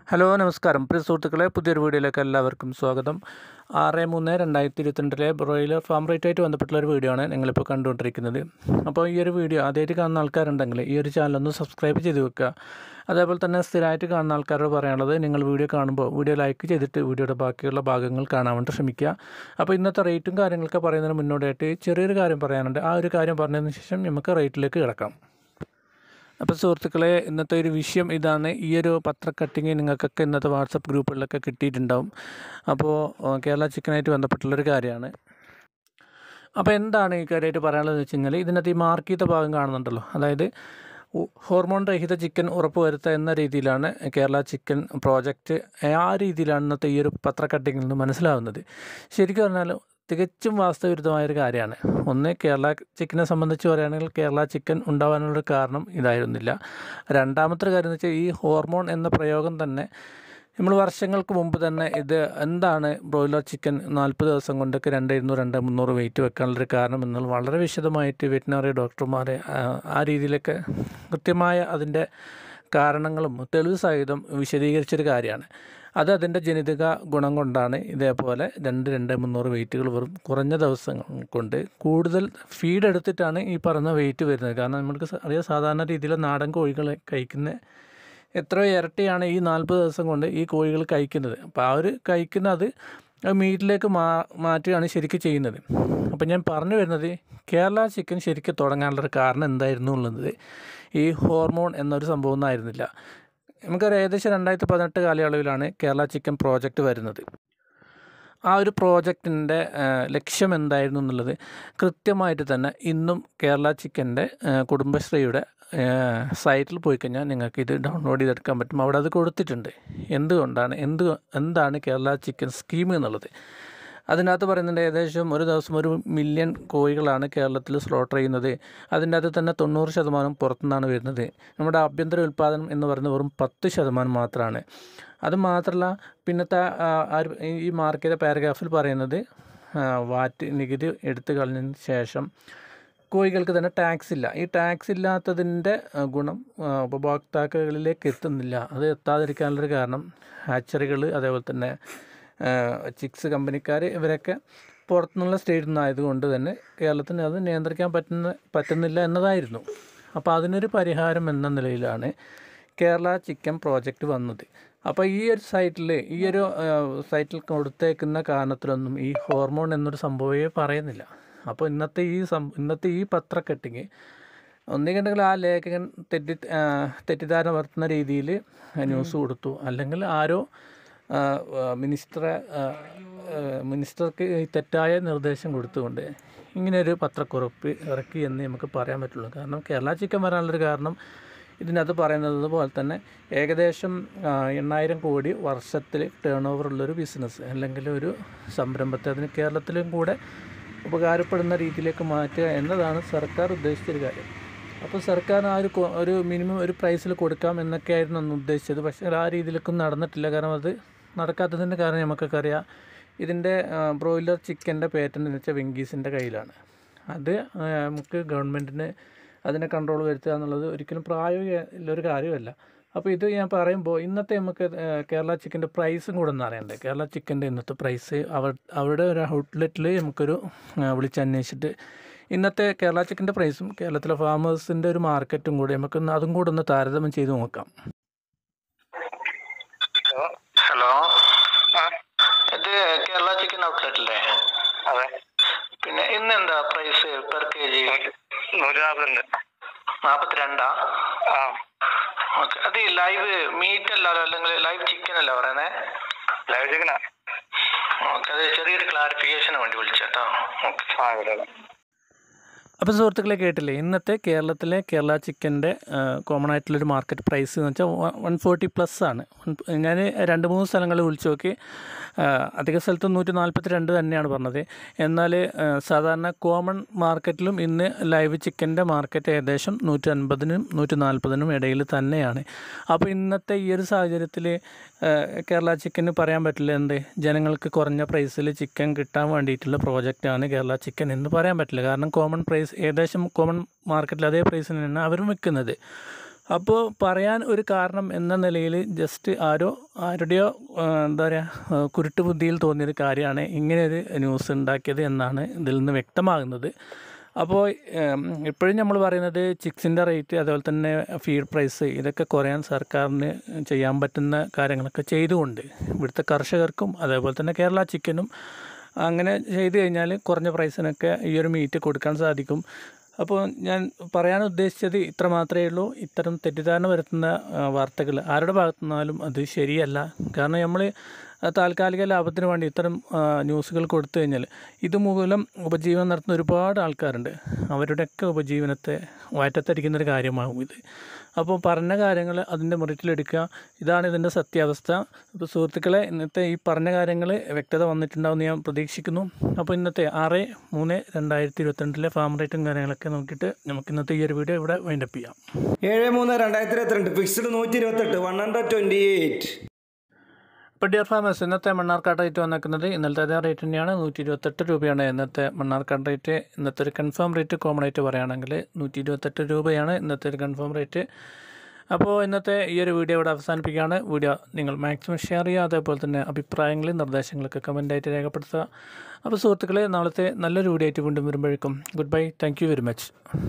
hello നമസ്കാരം പ്രിയ സുഹൃത്തുക്കളെ പുതിയൊരു വീഡിയോയിലേക്ക് എല്ലാവർക്കും സ്വാഗതം ആറ് മൂന്ന് രണ്ടായിരത്തി ഇരുപത്തിരണ്ടിലെ ബ്രോയിലർ ഫാം റേറ്റുമായിട്ട് ബന്ധപ്പെട്ടുള്ള ഒരു വീഡിയോ ആണ് നിങ്ങളിപ്പോൾ കണ്ടുകൊണ്ടിരിക്കുന്നത് അപ്പോൾ ഈ ഒരു വീഡിയോ ആദ്യമായിട്ട് കാണുന്ന ആൾക്കാരുണ്ടെങ്കിൽ ഈ ഒരു ചാനൽ ഒന്ന് സബ്സ്ക്രൈബ് ചെയ്ത് വെക്കുക അതേപോലെ തന്നെ സ്ഥിരമായിട്ട് കാണുന്ന ആൾക്കാരോട് പറയാനുള്ളത് നിങ്ങൾ വീഡിയോ കാണുമ്പോൾ വീഡിയോ ലൈക്ക് ചെയ്തിട്ട് വീഡിയോയുടെ ബാക്കിയുള്ള ഭാഗങ്ങൾ കാണാൻ വേണ്ടി ശ്രമിക്കുക അപ്പോൾ ഇന്നത്തെ റേറ്റും കാര്യങ്ങളൊക്കെ പറയുന്നതിന് മുന്നോടിയായിട്ട് ചെറിയൊരു കാര്യം പറയാനുണ്ട് ആ ഒരു കാര്യം പറഞ്ഞതിന് ശേഷം നമുക്ക് റേറ്റിലേക്ക് കിടക്കാം അപ്പോൾ സുഹൃത്തുക്കളെ ഇന്നത്തെ ഒരു വിഷയം ഇതാണ് ഈ ഒരു പത്ര കട്ടിങ് നിങ്ങൾക്കൊക്കെ ഇന്നത്തെ വാട്സപ്പ് ഗ്രൂപ്പുകളിലൊക്കെ കിട്ടിയിട്ടുണ്ടാവും അപ്പോൾ ഏഹ്, കേരള ചിക്കനായിട്ട് ബന്ധപ്പെട്ടുള്ളൊരു കാര്യമാണ് അപ്പോൾ എന്താണ് ഈ കാര്യമായിട്ട് പറയാനുള്ളതെന്ന് വെച്ച് കഴിഞ്ഞാൽ ഇതിനകത്ത് ഈ മാർക്ക് ചെയ്ത ഭാഗം കാണുന്നുണ്ടല്ലോ അതായത് ഉ- ഹോർമോൺ രഹിത ചിക്കൻ ഉറപ്പുവരുത്തുക എന്ന രീതിയിലാണ് കേരള ചിക്കൻ പ്രോജക്റ്റ് ആ രീതിയിലാണ് ഇന്നത്തെ ഈ ഒരു പത്ര കട്ടിങ്ങിൽ നിന്ന് മനസ്സിലാവുന്നത് ശരിക്കും പറഞ്ഞാൽ തികച്ചും വാസ്തവവിരുദ്ധമായൊരു കാര്യമാണ് ഒന്ന് കേരള ചിക്കനെ സംബന്ധിച്ച് പറയുകയാണെങ്കിൽ കേരള ചിക്കൻ ഉണ്ടാവാനുള്ളൊരു കാരണം ഇതായിരുന്നില്ല രണ്ടാമത്തെ കാര്യം എന്ന് വെച്ചാൽ ഈ ഹോർമോൺ എന്ന പ്രയോഗം തന്നെ നമ്മൾ വർഷങ്ങൾക്ക് മുമ്പ് തന്നെ ഇത് എന്താണ് ബ്രോയിലർ ചിക്കൻ നാൽപ്പത് ദിവസം കൊണ്ടൊക്കെ രണ്ട് ഇരുന്നൂറ് രണ്ട് മുന്നൂറ് വെയിറ്റ് വെക്കാനുള്ളൊരു കാരണം എന്നുള്ളത് വളരെ വിശദമായിട്ട് വെറ്റിനറി ഡോക്ടർമാരെ ആ, ആ രീതിയിലൊക്കെ കൃത്യമായ അതിൻ്റെ കാരണങ്ങളും തെളിവ് സഹിതം വിശദീകരിച്ചൊരു കാര്യമാണ് അത് അതിൻ്റെ ജനിതക ഗുണം കൊണ്ടാണ് ഇതേപോലെ രണ്ട് രണ്ട് മുന്നൂറ് വെയിറ്റുകൾ വെറും കുറഞ്ഞ ദിവസം കൊണ്ട് കൂടുതൽ ഫീഡ് എടുത്തിട്ടാണ് ഈ പറയുന്ന വെയിറ്റ് വരുന്നത് കാരണം നമുക്ക് സ- അറിയാം സാധാരണ രീതിയിൽ നാടൻ കോഴികളെ കഴിക്കുന്ന എത്രയോ ഇരട്ടിയാണ് ഈ നാൽപ്പത് ദിവസം കൊണ്ട് ഈ കോഴികൾ കഴിക്കുന്നത് അപ്പോൾ ആ ഒരു കഴിക്കുന്നത് അത് മീറ്റിലേക്ക് മാ മാറ്റുകയാണ് ശരിക്കും ചെയ്യുന്നത് അപ്പോൾ ഞാൻ പറഞ്ഞു വരുന്നത് കേരള ചിക്കൻ ശരിക്കും തുടങ്ങാനുള്ളൊരു കാരണം എന്തായിരുന്നു ഉള്ളത് ഈ ഹോർമോൺ എന്നൊരു സംഭവം ഒന്നും ആയിരുന്നില്ല നമുക്കറിയാം ഏകദേശം രണ്ടായിരത്തി പതിനെട്ട് കാലയളവിലാണ് കേരള ചിക്കൻ പ്രോജക്റ്റ് വരുന്നത് ആ ഒരു പ്രോജക്റ്റിൻ്റെ ലക്ഷ്യം എന്തായിരുന്നു എന്നുള്ളത് കൃത്യമായിട്ട് തന്നെ ഇന്നും കേരള ചിക്കൻ്റെ കുടുംബശ്രീയുടെ സൈറ്റിൽ പോയി കഴിഞ്ഞാൽ നിങ്ങൾക്ക് ഇത് ഡൗൺലോഡ് ചെയ്തെടുക്കാൻ പറ്റും അവിടെ അത് കൊടുത്തിട്ടുണ്ട് എന്തുകൊണ്ടാണ് എന്ത് എന്താണ് കേരള ചിക്കൻ സ്കീം എന്നുള്ളത് അതിനകത്ത് പറയുന്നുണ്ട് ഏകദേശം ഒരു ദിവസം ഒരു മില്യൺ കോഴികളാണ് കേരളത്തിൽ സ്ലോട്ടർ ചെയ്യുന്നത് അതിൻ്റെ അകത്ത് തന്നെ തൊണ്ണൂറ് ശതമാനം പുറത്തുനിന്നാണ് വരുന്നത് നമ്മുടെ ആഭ്യന്തര ഉൽപ്പാദനം എന്ന് പറയുന്നത് വെറും പത്ത് ശതമാനം മാത്രമാണ് അത് മാത്രമല്ല പിന്നത്തെ ആ, ആ ഒരു- ഈ മാർക്കറ്റ് പാരഗ്രാഫിൽ പറയുന്നത് ആ, വാറ്റ് നികുതി എടുത്തു കളഞ്ഞതിന് ശേഷം കോഴികൾക്ക് തന്നെ ടാക്സ് ഇല്ല ഈ ടാക്സ് ഇല്ലാത്തതിൻ്റെ ആ, ഗുണം ആ, ഉപഭോക്താക്കളിലേക്ക് എത്തുന്നില്ല അത് എത്താതിരിക്കാനുള്ളൊരു കാരണം ഹാച്ചറികൾ അതേപോലെ തന്നെ ചിക്സ് കമ്പനിക്കാർ ഇവരൊക്കെ പുറത്തുനിന്നുള്ള സ്റ്റേറ്റിൽ നിന്നായതുകൊണ്ട് തന്നെ കേരളത്തിന് അത് നിയന്ത്രിക്കാൻ പറ്റുന്ന പറ്റുന്നില്ല എന്നതായിരുന്നു അപ്പോൾ അതിനൊരു പരിഹാരം എന്ന നിലയിലാണ് കേരള ചിക്കൻ പ്രോജക്റ്റ് വന്നത് അപ്പോൾ ഈ ഒരു സൈറ്റിൽ ഈ ഒരു ആ, സൈറ്റിൽ കൊടുത്തേക്കുന്ന കാരണത്തിലൊന്നും ഈ ഹോർമോൺ എന്നൊരു സംഭവമേ പറയുന്നില്ല അപ്പോൾ ഇന്നത്തെ ഈ സം ഇന്നത്തെ ഈ പത്രക്കെട്ടിങ് ഒന്നുകിൽ ആ ലേഖകൻ തെറ്റി ആ, തെറ്റിദ്ധാരണ വരുത്തുന്ന രീതിയിൽ ന്യൂസ് കൊടുത്തു അല്ലെങ്കിൽ ആരോ ആ, ആ, മിനിസ്റ്ററെ ആ, ആ, മിനിസ്റ്റർക്ക് ഈ തെറ്റായ നിർദ്ദേശം കൊടുത്തുകൊണ്ട് ഇങ്ങനെയൊരു പത്രക്കുറിപ്പ് ഇറക്കി എന്ന് നമുക്ക് പറയാൻ പറ്റുള്ളൂ കാരണം കേരള ചിക്കൻ വരാനുള്ളൊരു കാരണം ഇതിനകത്ത് പറയുന്നത് പോലെ തന്നെ ഏകദേശം ആ, എണ്ണായിരം കോടി വർഷത്തിൽ ടേൺ ഓവർ ഉള്ളൊരു ബിസിനസ് അല്ലെങ്കിൽ ഒരു സംരംഭത്തെ അതിന് കേരളത്തിലും കൂടെ ഉപകാരപ്പെടുന്ന രീതിയിലേക്ക് മാറ്റുക എന്നതാണ് സർക്കാർ ഉദ്ദേശിച്ചൊരു കാര്യം അപ്പോൾ സർക്കാർ ആ ഒരു കൊ- ഒരു മിനിമം ഒരു പ്രൈസിൽ കൊടുക്കാം എന്നൊക്കെയായിരുന്നു അന്ന് ഉദ്ദേശിച്ചത് പക്ഷേ ആ രീതിയിലേക്കൊന്നും നടന്നിട്ടില്ല കാരണം അത് നടക്കാത്തതിൻ്റെ കാരണം നമുക്കൊക്കെ അറിയാം ഇതിൻ്റെ ബ്രോയിലർ ചിക്കൻ്റെ പേറ്റൻ്റ് എന്ന് വെച്ചാൽ വെങ്കീസിൻ്റെ കയ്യിലാണ് അത് ആ, നമുക്ക് ഗവൺമെൻറ്റിന് അതിനെ കൺട്രോൾ വരുത്തുക എന്നുള്ളത് ഒരിക്കലും പ്രായോഗികമുള്ളൊരു കാര്യമല്ല അപ്പോൾ ഇത് ഞാൻ പറയുമ്പോൾ ഇന്നത്തെ നമുക്ക് ആ, കേരള ചിക്കൻ്റെ പ്രൈസും കൂടെ ഒന്ന് അറിയണ്ടേ കേരള ചിക്കൻ്റെ ഇന്നത്തെ പ്രൈസ് അവർ അവരുടെ ഒരു ഔട്ട്ലെറ്റിൽ നമുക്കൊരു ആ, വിളിച്ചന്വേഷിച്ചിട്ട് ഇന്നത്തെ കേരള ചിക്കൻ്റെ പ്രൈസും കേരളത്തിലെ ഫാമേഴ്സിൻ്റെ ഒരു മാർക്കറ്റും കൂടി നമുക്കൊന്ന് അതും കൂടെ ഒന്ന് താരതമ്യം ചെയ്ത് നോക്കാം ഹലോ ഹലോ ആ ഇത് കേരള ചിക്കൻ ഔട്ട്ലെറ്റ് അല്ലേ അതെ പിന്നെ ഇന്ന് എന്താ പ്രൈസ് പെർ കെ ജി നൂറ്റി നൂറ്റി നാൽപ്പത്തിരണ്ട് നാപ്പത്തിരണ്ടാ ആ ഓക്കെ അത് ഈ ലൈവ് മീറ്റ് അല്ലല്ലോ അല്ലെങ്കിൽ ലൈവ് ചിക്കൻ അല്ല പറയുന്നേ ലൈവ് ചിക്കനാ ഓക്കെ അത് ചെറിയൊരു ക്ലാരിഫിക്കേഷന് വേണ്ടി വിളിച്ചേട്ടോ ഓക്കെ ആ ഇവിടെ അപ്പോൾ സുഹൃത്തുക്കളെ കേട്ടില്ലേ ഇന്നത്തെ കേരളത്തിലെ കേരള ചിക്കൻ്റെ കോമൺ ആയിട്ടുള്ളൊരു മാർക്കറ്റ് പ്രൈസ് എന്ന് വെച്ചാൽ വൺ ഫോർട്ടി പ്ലസ് ആണ് ഞാൻ രണ്ട് മൂന്ന് സ്ഥലങ്ങളിൽ വിളിച്ചു നോക്കി ആ, അധിക സ്ഥലത്ത് നൂറ്റി നാൽപ്പത്തി രണ്ട് തന്നെയാണ് പറഞ്ഞത് എന്നാൽ ആ, സാധാരണ കോമൺ മാർക്കറ്റിലും ഇന്ന് ലൈവ് ചിക്കൻ്റെ മാർക്കറ്റ് ഏകദേശം നൂറ്റി അൻപതിനും നൂറ്റി നാൽപ്പതിനും ഇടയിൽ തന്നെയാണ് അപ്പോൾ ഇന്നത്തെ ഈ ഒരു സാഹചര്യത്തിൽ കേരള ചിക്കന് പറയാൻ പറ്റില്ല എന്ത് ജനങ്ങൾക്ക് കുറഞ്ഞ പ്രൈസിൽ ചിക്കൻ കിട്ടാൻ വേണ്ടിയിട്ടുള്ള പ്രോജക്റ്റാണ് കേരള ചിക്കൻ എന്ന് പറയാൻ പറ്റില്ല കാരണം കോമൺ പ്രൈസ് ഏകദേശം കോമൺ മാർക്കറ്റിൽ അതേ പ്രൈസിന് തന്നെയാണ് അവരും വിൽക്കുന്നത് അപ്പോൾ പറയാൻ ഒരു കാരണം എന്ന നിലയിൽ ജസ്റ്റ് ആരോ ആരുടെയോ ആ, എന്താ പറയുക കുരുട്ട് ബുദ്ധിയിൽ തോന്നിയൊരു കാര്യമാണ് ഇങ്ങനെയൊരു ന്യൂസ് ഉണ്ടാക്കിയത് എന്നാണ് ഇതിൽ നിന്ന് വ്യക്തമാകുന്നത് അപ്പോൾ ഇപ്പോഴും നമ്മൾ പറയുന്നത് ചിക്സിൻ്റെ റേറ്റ് അതുപോലെ തന്നെ ഫീഡ് പ്രൈസ് ഇതൊക്കെ കുറയാൻ സർക്കാരിന് ചെയ്യാൻ പറ്റുന്ന കാര്യങ്ങളൊക്കെ ചെയ്തുകൊണ്ട് ഇവിടുത്തെ കർഷകർക്കും അതേപോലെ തന്നെ കേരള ചിക്കനും അങ്ങനെ ചെയ്തു കഴിഞ്ഞാൽ കുറഞ്ഞ പ്രൈസിനൊക്കെ ഈ ഒരു മീറ്റ് കൊടുക്കാൻ സാധിക്കും അപ്പോൾ ഞാൻ പറയാൻ ഉദ്ദേശിച്ചത് ഇത്ര മാത്രമേ ഉള്ളൂ ഇത്തരം തെറ്റിദ്ധാരണ വരുത്തുന്ന വാർത്തകൾ ആരുടെ ഭാഗത്തു നിന്നാലും അത് ശരിയല്ല കാരണം നമ്മൾ താൽക്കാലിക ലാഭത്തിന് വേണ്ടി ഇത്തരം ആ, ന്യൂസുകൾ കൊടുത്തു കഴിഞ്ഞാൽ ഇതുമൂലം ഉപജീവനം നടത്തുന്ന ഒരുപാട് ആൾക്കാരുണ്ട് അവരുടെയൊക്കെ ഉപജീവനത്തെ വയറ്റത്തടിക്കുന്ന ഒരു കാര്യമാകും ഇത് അപ്പോൾ പറഞ്ഞ കാര്യങ്ങൾ അതിൻ്റെ മെറിറ്റിലെടുക്കുക ഇതാണ് ഇതിൻ്റെ സത്യാവസ്ഥ അപ്പോൾ സുഹൃത്തുക്കളെ ഇന്നത്തെ ഈ പറഞ്ഞ കാര്യങ്ങൾ വ്യക്തത വന്നിട്ടുണ്ടാവുമെന്ന് ഞാൻ പ്രതീക്ഷിക്കുന്നു അപ്പോൾ ഇന്നത്തെ ആറ് മൂന്ന് രണ്ടായിരത്തി ഇരുപത്തിരണ്ടിലെ ഫാം റേറ്റും കാര്യങ്ങളൊക്കെ നോക്കിയിട്ട് നമുക്ക് ഇന്നത്തെ ഈ ഒരു വീഡിയോ ഇവിടെ വൈൻഡപ്പ് ചെയ്യാം ഏഴ് മൂന്ന് രണ്ടായിരത്തി ഇരുപത്തിരണ്ട് ഫിക്സ്ഡ് നൂറ്റി ഇരുപത്തെട്ട് വൺ ഹൺഡ്രഡ് ട്വൻറ്റി എയ്റ്റ് ഇപ്പോൾ ഡിയർ ഫാമേഴ്സ് ഇന്നത്തെ മണ്ണാർക്കാട് റേറ്റ് വന്നിരിക്കുന്നത് ഇന്നലത്തെ അതേ റേറ്റ് തന്നെയാണ് നൂറ്റി ഇരുപത്തെട്ട് രൂപയാണ് ഇന്നത്തെ മണ്ണാർക്കാട് റേറ്റ് ഇന്നത്തെ ഒരു കൺഫേം റേറ്റ് കോമൺ ആയിട്ട് പറയുകയാണെങ്കിൽ നൂറ്റി ഇരുപത്തെട്ട് രൂപയാണ് ഇന്നത്തെ ഒരു കൺഫേം റേറ്റ് അപ്പോൾ ഇന്നത്തെ ഈ ഒരു വീഡിയോ ഇവിടെ അവസാനിപ്പിക്കുകയാണ് വീഡിയോ നിങ്ങൾ മാക്സിമം ഷെയർ ചെയ്യുക അതേപോലെ തന്നെ അഭിപ്രായങ്ങളും നിർദ്ദേശങ്ങളൊക്കെ കമൻറ്റായിട്ട് രേഖപ്പെടുത്തുക അപ്പോൾ സുഹൃത്തുക്കളെ നാളത്തെ നല്ലൊരു വീഡിയോ ആയിട്ട് വീണ്ടും വരുമ്പോഴേക്കും good bye thank you very much